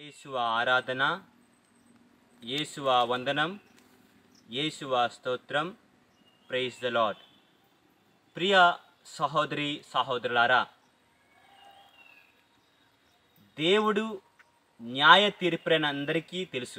యేసువ ఆరాధన యేసువ వందనం యేసువ స్తోత్రం ప్రైజ్ ద లాడ్ ప్రియ సహోదరి సహోదరులారా దేవుడు న్యాయ తీర్పురని అందరికీ తెలుసు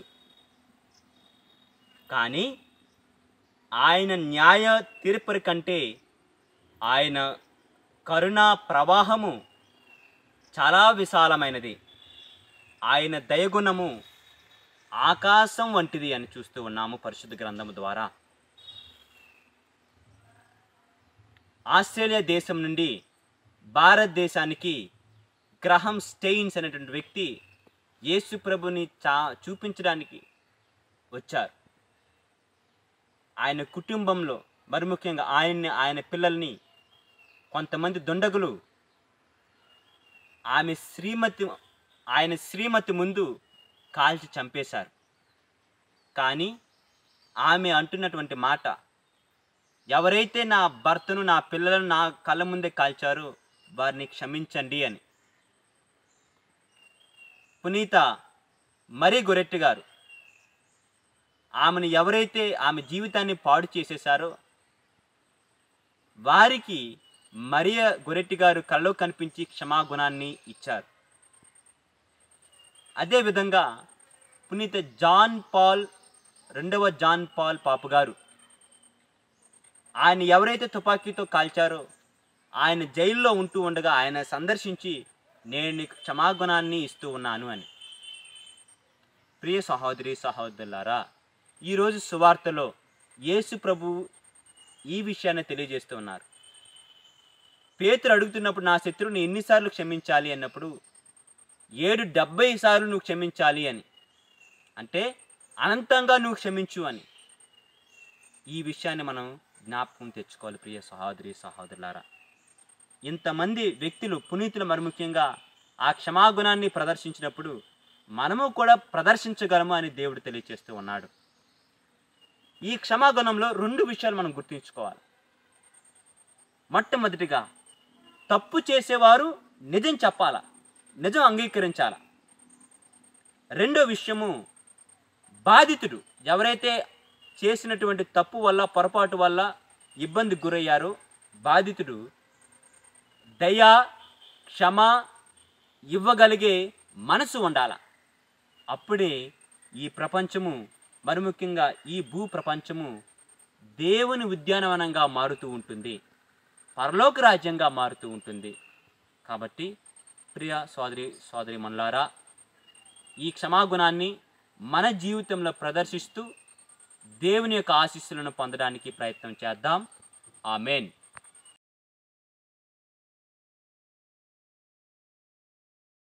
కానీ ఆయన న్యాయ తీర్పురి కంటే ఆయన కరుణా ప్రవాహము చాలా విశాలమైనది ఆయన దయగుణము ఆకాశం వంటిది అని చూస్తూ ఉన్నాము పరిశుద్ధ గ్రంథము ద్వారా ఆస్ట్రేలియా దేశం నుండి భారతదేశానికి గ్రహం స్టెయిన్స్ అనేటువంటి వ్యక్తి యేసు ప్రభుని చా చూపించడానికి వచ్చారు ఆయన కుటుంబంలో మరి ముఖ్యంగా ఆయన్ని ఆయన పిల్లల్ని కొంతమంది దుండగులు ఆమె శ్రీమతి ఆయన శ్రీమతి ముందు కాల్చి చంపేశారు కానీ ఆమె అంటున్నటువంటి మాట ఎవరైతే నా భర్తను నా పిల్లలను నా కళ్ళ ముందే కాల్చారో వారిని క్షమించండి అని పునీత మరీ గొరెట్టి గారు ఆమెను ఎవరైతే ఆమె జీవితాన్ని పాడు చేసేశారో వారికి మరియ గొరెట్టి గారు కల్లో కనిపించి క్షమాగుణాన్ని ఇచ్చారు అదేవిధంగా పునీత జాన్ పాల్ రెండవ జాన్ పాల్ పాపు గారు ఆయన ఎవరైతే తుపాకీతో కాల్చారో ఆయన జైల్లో ఉంటూ ఉండగా ఆయన సందర్శించి నేను నీకు క్షమాగుణాన్ని ఇస్తూ ఉన్నాను అని ప్రియ సహోదరి సహోదరులారా ఈరోజు సువార్తలో యేసు ప్రభు ఈ విషయాన్ని తెలియజేస్తూ ఉన్నారు పేతురు అడుగుతున్నప్పుడు నా శత్రువుని ఎన్నిసార్లు క్షమించాలి అన్నప్పుడు ఏడు డెబ్బై సార్లు నువ్వు క్షమించాలి అని అంటే అనంతంగా నువ్వు క్షమించు అని ఈ విషయాన్ని మనం జ్ఞాపకం తెచ్చుకోవాలి ప్రియ సహోదరి సహోదరులారా ఇంతమంది వ్యక్తులు పునీతులు మరి ముఖ్యంగా ఆ క్షమాగుణాన్ని ప్రదర్శించినప్పుడు మనము కూడా ప్రదర్శించగలము అని దేవుడు తెలియచేస్తూ ఉన్నాడు ఈ క్షమాగుణంలో రెండు విషయాలు మనం గుర్తుంచుకోవాలి మొట్టమొదటిగా తప్పు చేసేవారు నిజం చెప్పాలా నిజం అంగీకరించాలా రెండో విషయము బాధితుడు ఎవరైతే చేసినటువంటి తప్పు వల్ల పొరపాటు వల్ల ఇబ్బంది గురయ్యారో బాధితుడు దయ క్షమ ఇవ్వగలిగే మనసు ఉండాల అప్పుడే ఈ ప్రపంచము మరి ముఖ్యంగా ఈ భూ ప్రపంచము దేవుని ఉద్యానవనంగా మారుతూ ఉంటుంది పరలోక రాజ్యంగా మారుతూ ఉంటుంది కాబట్టి ప్రియ సోదరి సోదరి మనులారా ఈ క్షమాగుణాన్ని మన జీవితంలో ప్రదర్శిస్తూ దేవుని యొక్క ఆశీస్సులను పొందడానికి ప్రయత్నం చేద్దాం ఆమెన్